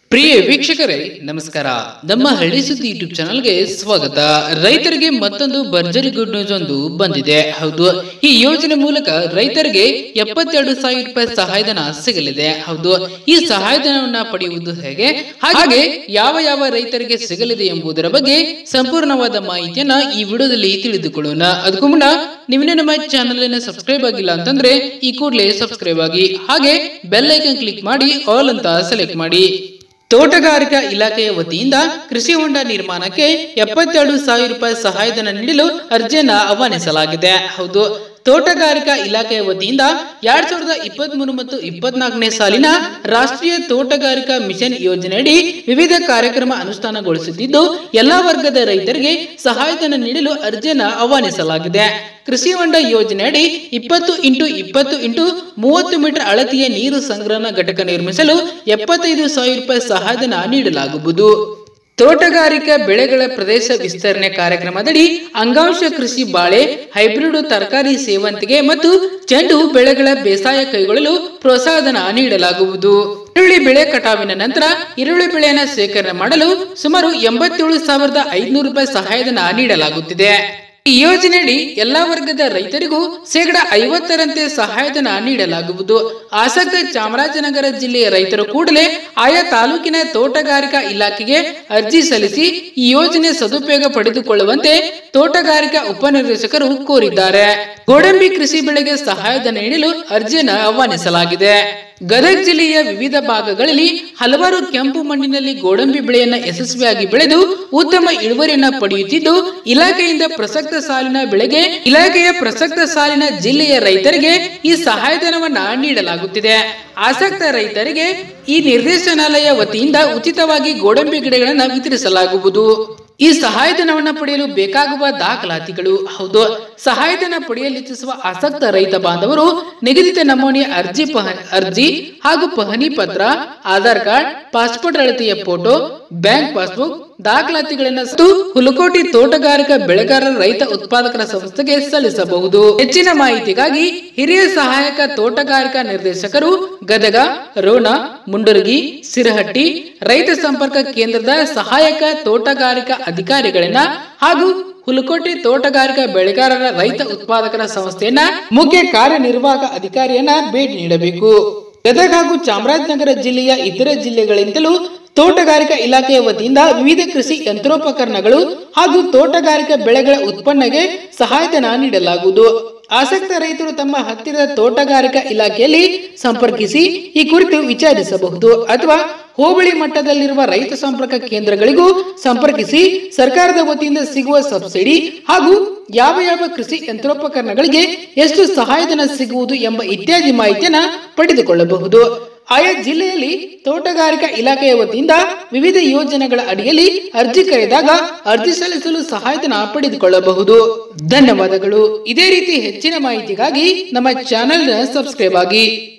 ಪ್ರಿಯ ವೀಕ್ಷಕರೇ ನಮಸ್ಕಾರ ನಮ್ಮ ಹಳ್ಳಿ ಸುದ್ದಿ ಯೂಟ್ಯೂಬ್ ಚಾನಲ್ಗೆ ಸ್ವಾಗತ ರೈತರಿಗೆ ಮತ್ತೊಂದು ಭರ್ಜರಿ ಗುಡ್ ನ್ಯೂಸ್ ಒಂದು ಬಂದಿದೆ ಹೌದು ಈ ಯೋಜನೆ ಮೂಲಕ ರೈತರಿಗೆ ಎಪ್ಪತ್ತೆರಡು ಸಾವಿರ ರೂಪಾಯಿ ಸಹಾಯಧನ ಸಿಗಲಿದೆ ಹೌದು ಈ ಸಹಾಯಧನವನ್ನ ಪಡೆಯುವುದು ಹೇಗೆ ಹಾಗೆ ಯಾವ ಯಾವ ರೈತರಿಗೆ ಸಿಗಲಿದೆ ಎಂಬುದರ ಬಗ್ಗೆ ಸಂಪೂರ್ಣವಾದ ಮಾಹಿತಿಯನ್ನ ಈ ವಿಡಿಯೋದಲ್ಲಿ ತಿಳಿದುಕೊಳ್ಳೋಣ ಅದಕ್ಕೂ ಮುನ್ನ ನೀವಿನ್ನೂ ನಮ್ಮ ಚಾನಲ್ ಅನ್ನು ಸಬ್ಸ್ಕ್ರೈಬ್ ಆಗಿಲ್ಲ ಅಂತಂದ್ರೆ ಈ ಕೂಡಲೇ ಸಬ್ಸ್ಕ್ರೈಬ್ ಆಗಿ ಹಾಗೆ ಬೆಲ್ ಐಕನ್ ಕ್ಲಿಕ್ ಮಾಡಿ ಆಲ್ ಅಂತ ಸೆಲೆಕ್ಟ್ ಮಾಡಿ ತೋಟಗಾರಿಕಾ ಇಲಾಖೆಯ ವತಿಯಿಂದ ಕೃಷಿ ಹೊಂಡ ನಿರ್ಮಾಣಕ್ಕೆ ಎಪ್ಪತ್ತೆರಡು ಸಾವಿರ ರೂಪಾಯಿ ಸಹಾಯಧನ ನೀಡಲು ಅರ್ಜಿಯನ್ನ ಆಹ್ವಾನಿಸಲಾಗಿದೆ ಹೌದು ತೋಟಗಾರಿಕಾ ಇಲಾಖೆಯ ವತಿಯಿಂದ ಎರಡ್ ಸಾವಿರದ ಇಪ್ಪತ್ತ್ ಮೂರು ಮತ್ತು ಇಪ್ಪತ್ನಾಲ್ಕನೇ ಸಾಲಿನ ರಾಷ್ಟ್ರೀಯ ತೋಟಗಾರಿಕಾ ಮಿಷನ್ ಯೋಜನೆಯಡಿ ವಿವಿಧ ಕಾರ್ಯಕ್ರಮ ಅನುಷ್ಠಾನಗೊಳಿಸುತ್ತಿದ್ದು ಎಲ್ಲಾ ವರ್ಗದ ರೈತರಿಗೆ ಸಹಾಯಧನ ನೀಡಲು ಅರ್ಜಿಯನ್ನ ಆಹ್ವಾನಿಸಲಾಗಿದೆ ಕೃಷಿ ಹೊಂಡ ಯೋಜನೆಯಡಿ ಇಪ್ಪತ್ತು ಇಂಟು ಇಪ್ಪತ್ತು ಇಂಟು ಮೂವತ್ತು ಮೀಟರ್ ಅಳತೆಯ ನೀರು ಸಂಗ್ರಹಣಾ ಘಟಕ ನಿರ್ಮಿಸಲು ಎಪ್ಪತ್ತೈದು ಸಾವಿರ ರೂಪಾಯಿ ಸಹಾಯಧನ ನೀಡಲಾಗುವುದು ತೋಟಗಾರಿಕಾ ಬೆಳೆಗಳ ಪ್ರದೇಶ ವಿಸ್ತರಣೆ ಕಾರ್ಯಕ್ರಮದಡಿ ಅಂಗಾಂಶ ಕೃಷಿ ಬಾಳೆ ಹೈಬ್ರಿಡ್ ತರಕಾರಿ ಸೇವಂತಿಗೆ ಮತ್ತು ಚೆಂಡು ಹೂ ಬೆಳೆಗಳ ಬೇಸಾಯ ಕೈಗೊಳ್ಳಲು ಪ್ರೋತ್ಸಾಹಧನ ನೀಡಲಾಗುವುದು ಈರುಳ್ಳಿ ಬೆಳೆ ಕಟಾವಿನ ನಂತರ ಈರುಳ್ಳಿ ಬೆಳೆಯನ್ನು ಶೇಖರಣೆ ಮಾಡಲು ಸುಮಾರು ಎಂಬತ್ತೇಳು ಸಾವಿರದ ಐದುನೂರು ರೂಪಾಯಿ ಸಹಾಯಧನ ನೀಡಲಾಗುತ್ತಿದೆ ಈ ಯೋಜನೆಯಡಿ ಎಲ್ಲಾ ವರ್ಗದ ರೈತರಿಗೂ ಶೇಕಡ ಐವತ್ತರಂತೆ ಸಹಾಯಧನ ನೀಡಲಾಗುವುದು ಆಸಕ್ತ ಚಾಮರಾಜನಗರ ಜಿಲ್ಲೆಯ ರೈತರು ಕೂಡಲೇ ಆಯಾ ತಾಲೂಕಿನ ತೋಟಗಾರಿಕಾ ಇಲಾಖೆಗೆ ಅರ್ಜಿ ಸಲ್ಲಿಸಿ ಈ ಯೋಜನೆ ಸದುಪಯೋಗ ಪಡೆದುಕೊಳ್ಳುವಂತೆ ತೋಟಗಾರಿಕಾ ಉಪನಿರ್ದೇಶಕರು ಕೋರಿದ್ದಾರೆ ಗೋಡಂಬಿ ಕೃಷಿ ಬೆಳೆಗೆ ಸಹಾಯಧನ ನೀಡಲು ಅರ್ಜಿಯನ್ನು ಆಹ್ವಾನಿಸಲಾಗಿದೆ ಗದಗ ಜಿಲ್ಲೆಯ ವಿವಿಧ ಭಾಗಗಳಲ್ಲಿ ಹಲವಾರು ಕೆಂಪು ಮಣ್ಣಿನಲ್ಲಿ ಗೋಡಂಬಿ ಬೆಳೆಯನ್ನ ಯಶಸ್ವಿಯಾಗಿ ಬೆಳೆದು ಉತ್ತಮ ಇಳುವರಿಯನ್ನ ಪಡೆಯುತ್ತಿದ್ದು ಇಲಾಖೆಯಿಂದ ಪ್ರಸಕ್ತ ಸಾಲಿನ ಬೆಳೆಗೆ ಇಲಾಖೆಯ ಪ್ರಸಕ್ತ ಸಾಲಿನ ಜಿಲ್ಲೆಯ ರೈತರಿಗೆ ಈ ಸಹಾಯಧನವನ್ನ ನೀಡಲಾಗುತ್ತಿದೆ ಆಸಕ್ತ ರೈತರಿಗೆ ಈ ನಿರ್ದೇಶನಾಲಯ ವತಿಯಿಂದ ಉಚಿತವಾಗಿ ಗೋಡಂಬಿ ಗಿಡಗಳನ್ನು ವಿತರಿಸಲಾಗುವುದು ಈ ಸಹಾಯಧನವನ್ನು ಪಡೆಯಲು ಬೇಕಾಗುವ ದಾಖಲಾತಿಗಳು ಹೌದು ಸಹಾಯಧನ ಪಡೆಯಲಿಚ್ಛಿಸುವ ಆಸಕ್ತ ರೈತ ಬಾಂಧವರು ನಿಗದಿತ ನಮೂನೆಯ ಅರ್ಜಿ ಪಹ ಅರ್ಜಿ ಹಾಗೂ ಪಹಣಿ ಪತ್ರ ಆಧಾರ್ ಕಾರ್ಡ್ ಪಾಸ್ಪೋರ್ಟ್ ಅಳತೆಯ ಫೋಟೋ ಬ್ಯಾಂಕ್ ಪಾಸ್ಬುಕ್ ದಾಖಲಾತಿಗಳನ್ನು ಸತ್ತು ಹುಲಕೋಟಿ ತೋಟಗಾರಿಕಾ ಬೆಳೆಗಾರರ ರೈತ ಉತ್ಪಾದಕರ ಸಂಸ್ಥೆಗೆ ಸಲ್ಲಿಸಬಹುದು ಹೆಚ್ಚಿನ ಮಾಹಿತಿಗಾಗಿ ಹಿರಿಯ ಸಹಾಯಕ ತೋಟಗಾರಿಕಾ ನಿರ್ದೇಶಕರು ಗದಗ ರೋಣ ಮುಂಡರಗಿ ಸಿರಹಟ್ಟಿ ರೈತ ಸಂಪರ್ಕ ಕೇಂದ್ರದ ಸಹಾಯಕ ತೋಟಗಾರಿಕಾ ಅಧಿಕಾರಿಗಳನ್ನ ಹಾಗೂ ಹುಲಕೋಟೆ ತೋಟಗಾರಿಕಾ ಬೆಳೆಗಾರರ ರೈತ ಉತ್ಪಾದಕರ ಸಂಸ್ಥೆಯನ್ನ ಮುಖ್ಯ ಕಾರ್ಯನಿರ್ವಾಹಕ ಅಧಿಕಾರಿಯನ್ನ ಭೇಟಿ ನೀಡಬೇಕು ಗದಗ ಹಾಗೂ ಚಾಮರಾಜನಗರ ಜಿಲ್ಲೆಯ ಇತರ ಜಿಲ್ಲೆಗಳಿಂದಲೂ ತೋಟಗಾರಿಕಾ ಇಲಾಖೆಯ ವತಿಯಿಂದ ವಿವಿಧ ಕೃಷಿ ಯಂತ್ರೋಪಕರಣಗಳು ಹಾಗೂ ತೋಟಗಾರಿಕಾ ಬೆಳೆಗಳ ಉತ್ಪನ್ನಗೆ ಸಹಾಯಧನ ನೀಡಲಾಗುವುದು ಆಸಕ್ತ ರೈತರು ತಮ್ಮ ಹತ್ತಿರದ ತೋಟಗಾರಿಕಾ ಇಲಾಖೆಯಲ್ಲಿ ಸಂಪರ್ಕಿಸಿ ಈ ಕುರಿತು ವಿಚಾರಿಸಬಹುದು ಅಥವಾ ಹೋಬಳಿ ಮಟ್ಟದಲ್ಲಿರುವ ರೈತ ಸಂಪರ್ಕ ಕೇಂದ್ರಗಳಿಗೂ ಸಂಪರ್ಕಿಸಿ ಸರ್ಕಾರದ ವತಿಯಿಂದ ಸಿಗುವ ಸಬ್ಸಿಡಿ ಹಾಗೂ ಯಾವ ಯಾವ ಕೃಷಿ ಯಂತ್ರೋಪಕರಣಗಳಿಗೆ ಎಷ್ಟು ಸಹಾಯಧನ ಸಿಗುವುದು ಎಂಬ ಇತ್ಯಾದಿ ಮಾಹಿತಿಯನ್ನ ಪಡೆದುಕೊಳ್ಳಬಹುದು ಆಯಾ ಜಿಲ್ಲೆಯಲ್ಲಿ ತೋಟಗಾರಿಕಾ ಇಲಾಖೆಯ ವತಿಯಿಂದ ವಿವಿಧ ಯೋಜನೆಗಳ ಅಡಿಯಲ್ಲಿ ಅರ್ಜಿ ಕರೆದಾಗ ಅರ್ಜಿ ಸಲ್ಲಿಸಲು ಸಹಾಯಧನ ಪಡೆದುಕೊಳ್ಳಬಹುದು ಧನ್ಯವಾದಗಳು ಇದೇ ರೀತಿ ಹೆಚ್ಚಿನ ಮಾಹಿತಿಗಾಗಿ ನಮ್ಮ ಚಾನೆಲ್ ಸಬ್ಸ್ಕ್ರೈಬ್ ಆಗಿ